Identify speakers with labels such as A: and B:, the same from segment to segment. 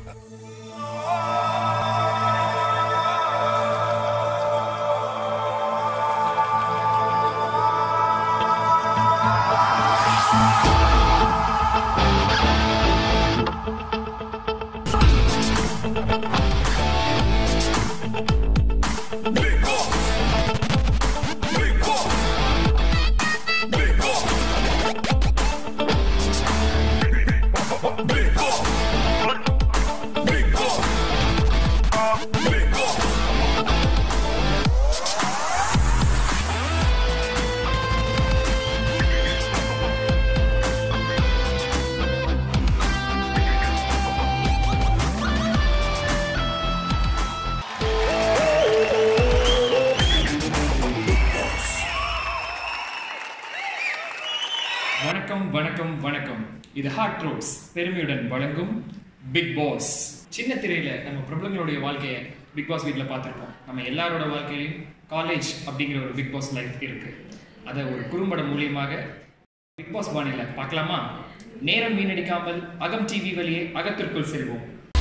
A: வணக்கம் வணக்கம் வணக்கம் இது ஹார்ட் ரோட்ஸ் பெருமையுடன் வழங்கும் பிக் பாஸ் சின்ன திரையில நம்ம பிரபலங்களுடைய வாழ்க்கையை பிக் பாஸ் வீட்டில் பார்த்துருப்போம் நம்ம எல்லாரோட வாழ்க்கையிலும் காலேஜ் அப்படிங்கிற ஒரு பிக் பாஸ் லைஃப் இருக்கு அதை ஒரு குறும்படம் மூலியமாக பிக் பாஸ் பாணியில் பார்க்கலாமா நேரம் வீணடிக்காமல் அகம் டிவி வழியே அகத்திற்குள் செல்வோம்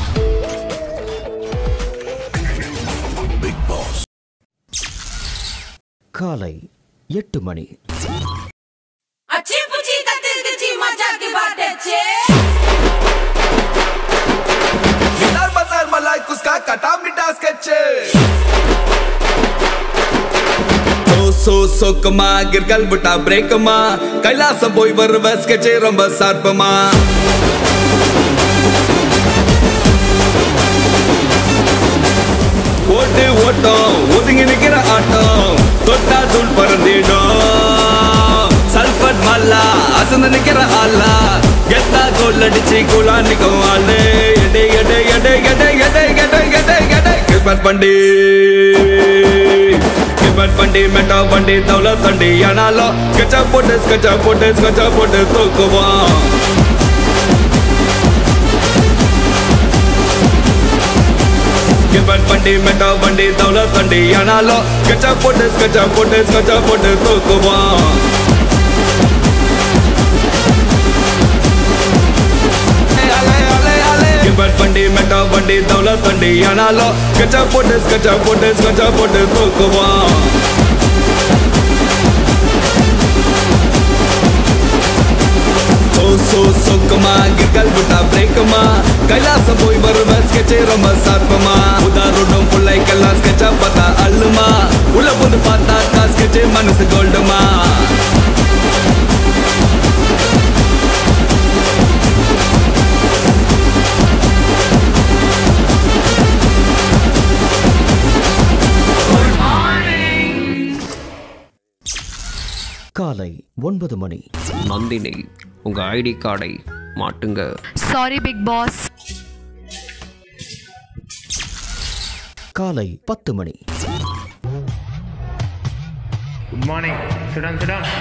B: காலை எட்டு மணி
C: अच्छी पुची कत्ती मजा की बात है
D: गिटार बाजार मलाई कुसका कटा मिटा स्केच சோ சோ சொக்குமா கிர்கல் புட்டா பிரேக்குமா கைலாசம் போய் வருவ ஸ்கெட்சே ரொம்ப சார்பமா ஓட்டு ஓட்டம் ஒதுங்கி நிக்கிற ஆட்டம் தொட்டா தூள் பறந்திடும் சல்பட் மல்லா அசந்து நிக்கிற ஆளா கெத்தா கோல் அடிச்சு குலா நிக்கும் ஆளு எடை எடை எடை எடை எடை எடை எடை எடை கிருபட் பண்டி கிருபட் பண்டி மெட்டா பண்டி தௌல தண்டி ஆனாலும் ஸ்கெட்சா போட்டு ஸ்கெட்சா போட்டு ஸ்கெட்சா போட்டு தூக்குவான் கிபட் பண்டி மெட்டா பண்டி தௌல தண்டி ஆனாலும் ஸ்கெட்சா போட்டு ஸ்கெட்சா போட்டு ஸ்கெட்சா போட்டு தூக்குவான் கிபட் பண்டி மெட்டா பண்டி தௌல தண்டி ஆனாலும் ஸ்கெட்சா போட்டு ஸ்கெட்சா போட்டு ஸ்கெட்சா போட்டு தூக்குவான் சோ சோ சொக்குமா கிர்கல் புட்டா பிரேக்குமா கைலாசம் போய் வருவ ஸ்கெட்சே ரொம்ப சார்பமா உதாரணம் பிள்ளைக்கெல்லாம் ஸ்கெட்சா பார்த்தா அள்ளுமா உள்ள புந்து பார்த்தா ஸ்கெட்சே மனசு கோல்டுமா
B: காலை ஒன்பது மணி
E: நந்தினி உங்க ஐடி கார்டை மாட்டுங்க
F: சாரி பிக் பாஸ்
B: காலை பத்து மணி
G: Good morning. Sit down, sit down.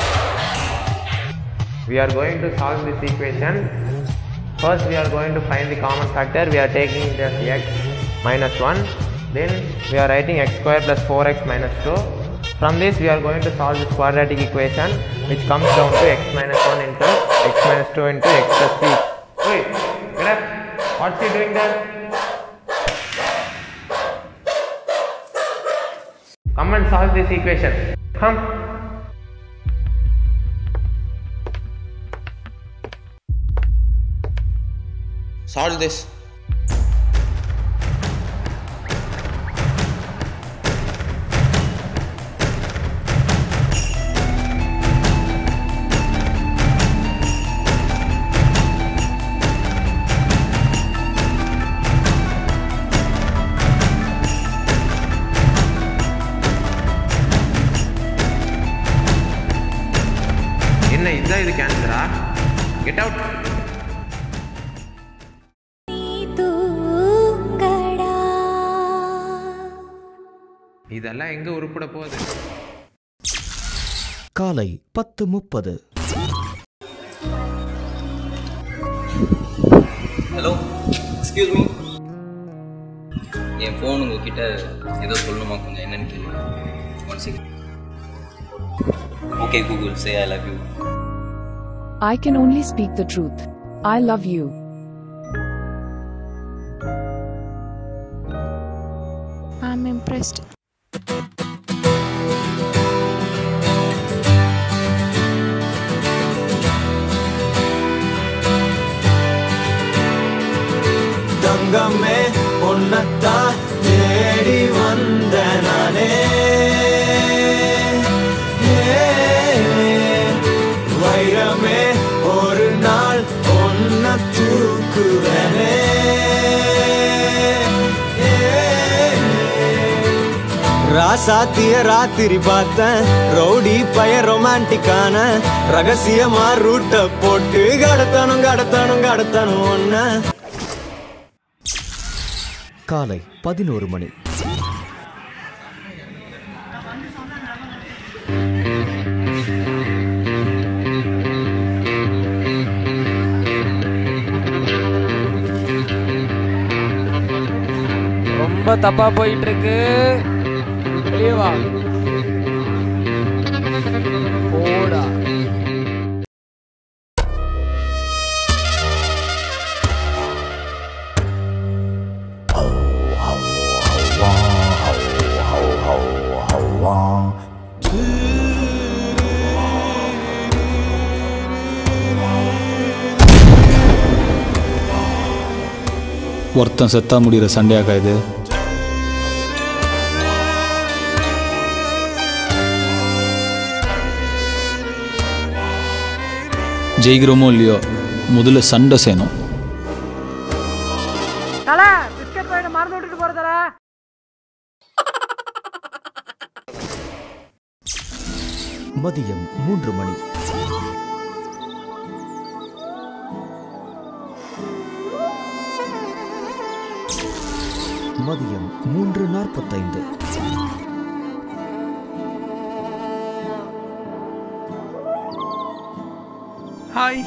G: We are going to solve this equation. First, we are going to find the common factor. We are taking it as x minus 1. Then, we are writing x square plus 4x minus 2. From this, we are going to solve this quadratic equation, which comes down to x minus 1 into x minus 2 into x plus 3. Wait, get up. What's he doing there? Come and solve this equation. Come.
H: Solve this.
G: என்ன இதுதான் இது கேன்சரா get out இதெல்லாம் எங்க உருப்பட போகுது
B: காலை பத்து முப்பது
H: ஹலோ எக்ஸ்கியூஸ் மீ என் ஃபோன் உங்ககிட்ட ஏதோ சொல்லணுமா கொஞ்சம் என்னன்னு கேளுங்க one second okay Google say I love you
I: I can only speak the truth. I love you.
F: I'm impressed.
I: தங்கமே உன்னத்தான் தேடி வந்த நானே ஏ, வைரமே ஒரு நாள் ஒன்ன தூக்குவனே ராசாத்திய ராத்திரி பார்த்தேன் ரவுடி பய ரொமான்டிக்கான ரகசியமா ரூட்ட போட்டு கடத்தணும் கடத்தணும் கடத்தணும் ஒன்ன
B: காலை பதினோரு மணி
J: ரொம்ப தப்பா போயிட்டு இருக்கு வெளியே வா போடா
K: ஒருத்தன் செத்தா முடிகிற சண்டையாக்கா இது ஜெயிக்கிறோமோ இல்லையோ முதல்ல சண்டை செய்யணும்
J: தல பிஸ்கட் பாக்கெட் மறந்து விட்டுட்டு போற தல
B: மதியம் மூன்று மணி மதியம் மூன்று நாற்பத்தைந்து
L: ஹாய்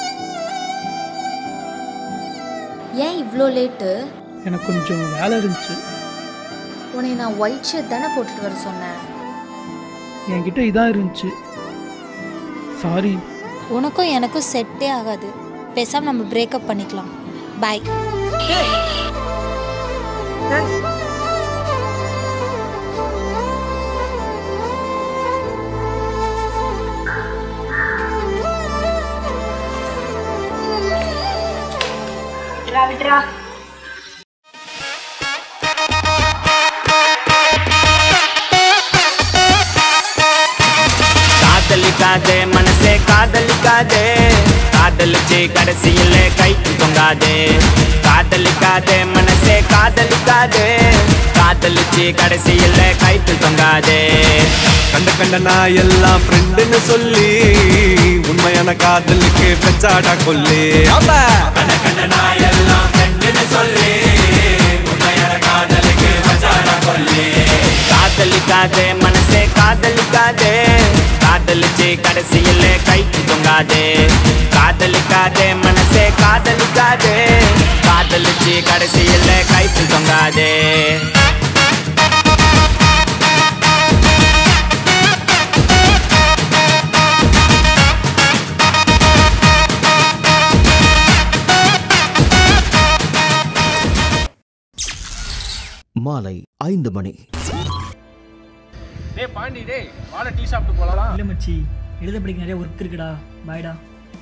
M: ஏன் இவ்வளோ லேட்டு
L: எனக்கு கொஞ்சம் வேலை இருந்துச்சு
M: உன்னை நான் ஒயிட் ஷர்ட் தானே போட்டுட்டு வர சொன்னேன்
L: என்கிட்ட இதான் இருந்துச்சு சாரி
M: உனக்கும் எனக்கும் செட்டே ஆகாது பேசாம நம்ம பிரேக்கப் பண்ணிக்கலாம் பாய்
I: காதலிக்காதே மனசே காதலிக்காதே காதலிச்சு கடைசியில் கைக்கு தொங்காதே காதலிக்காதே மனசே காதலிக்காதே காதலிச்சு கடைசியில் கைக்கு தொங்காதே
D: கண்ட கண்ட நான் எல்லாம் ஃப்ரெண்டுன்னு சொல்லி உண்மையான காதலுக்கு பெச்சாடா கொல்லி
I: கண்ட கண்ட நான் எல்லாம் ஃப்ரெண்டுன்னு சொல்லி உண்மையான காதலுக்கு பெச்சாடா கொல்லி காதலிக்காதே மனசே காதலிக்காதே காதலிச்சு கடைசியில் கைக்கு தொங்காதே காதலிக்காதே மனசே காதலிக்காதே காதலிச்சு கடைசியில் கைக்கு தொங்காதே
B: மாலை ஐந்து மணி
J: டேய் பாண்டி டேய் வாழ டீ சாப்பிட்டு போலாம்
N: இல்லை மச்சி எழுத படிக்க நிறைய ஒர்க் இருக்குடா பாய்டா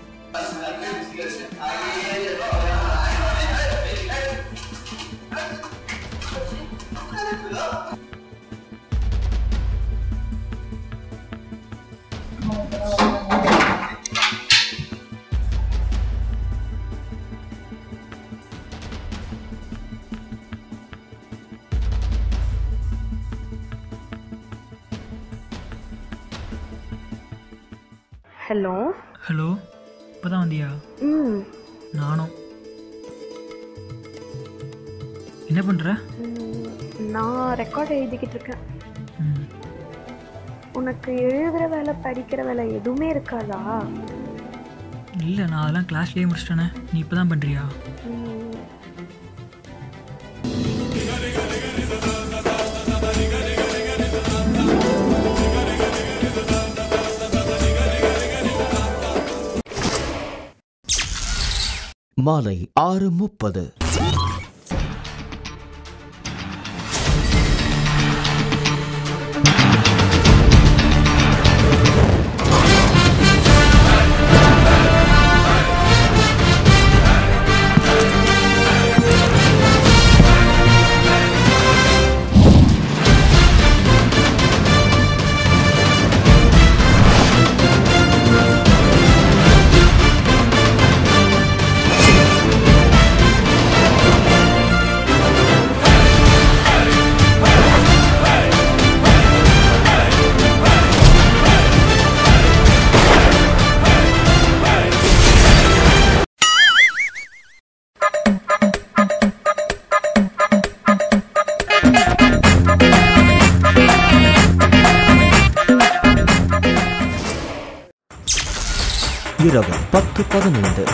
O: ஹலோ
N: ஹலோ இப்போ தான் வந்தியா
O: ம்
N: நானும் என்ன பண்ணுற
O: ம், நான் ரெக்கார்ட் எழுதிக்கிட்டு இருக்கேன்
N: ம்.
O: உனக்கு எழுதுகிற வேலை படிக்கிற வேலை எதுவுமே இருக்காதா
N: இல்லை நான் அதெல்லாம் கிளாஸ்லேயே முடிச்சிட்டேனே நீ இப்போ தான் பண்ணுறியா
O: ம்,
B: மாலை ஆறு முப்பது இரவு பத்து பதினைந்து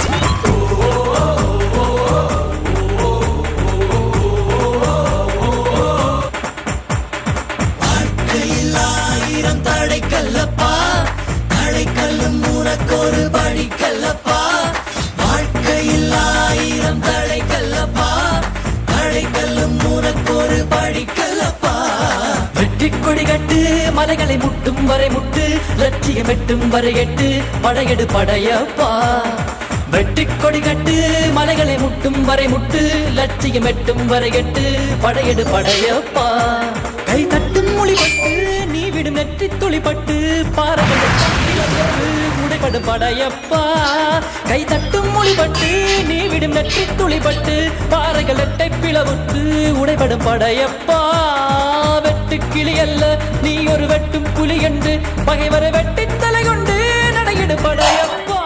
I: வாழ்க்கையில் ஆயிரம் தடைக்கல்லப்பா தடைக்கல்லும் உனக்கொரு படிக்கல்லப்பா வாழ்க்கையில் ஆயிரம் தடைக்கல்லப்பா தடைக்கல்லும் உனக்கொரு படிக்கல்லப்பா வெற்றி கொடி கட்டு மலைகளை முட்டும் வரை முட்டு லட்சியம் எட்டும் வரை எட்டு படையெடு படையப்பா வெற்றி கொடி கட்டு மலைகளை முட்டும் வரை முட்டு லட்சியம் எட்டும் வரை எட்டு படையெடு படையப்பா கை தட்டும் மொழிபட்டு நீ விடும் நெற்றி துளிப்பட்டு பாறைகள் உடைபடு படையப்பா கை தட்டும் மொழிபட்டு நீ விடும் நெற்றி துளிப்பட்டு பாறைகள் எட்டை பிளவுட்டு உடைபடும் படையப்பா வெட்டு கிளி அல்ல நீ ஒரு வெட்டும் புலி என்று பகைவரை வெட்டி தலை கொண்டு நடையிடு படையப்பா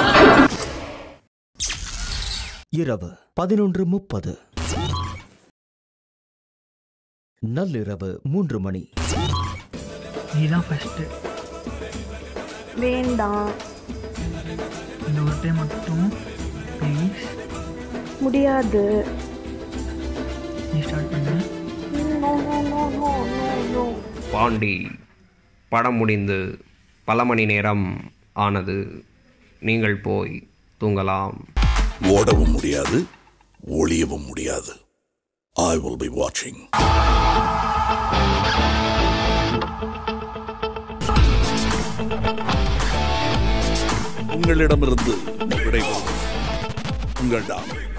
B: இரவு பதினொன்று முப்பது நள்ளிரவு மூன்று மணி
N: நீ தான் ஃபஸ்ட்டு
O: வேண்டாம்
N: இந்த ஒரு டைம் மட்டும் ப்ளீஸ்
O: முடியாது
N: நீ ஸ்டார்ட் பண்ணு
O: no no no no no no
E: Pandi படம் முடிந்து பல மணி நேரம் ஆனது நீங்கள் போய் தூங்கலாம்
F: ஓடவும் முடியாது ஒளியவும் முடியாது ஐ வில் பி வாட்சிங் உங்களிடமிருந்து விடைபெறும் உங்கள் டாக்டர்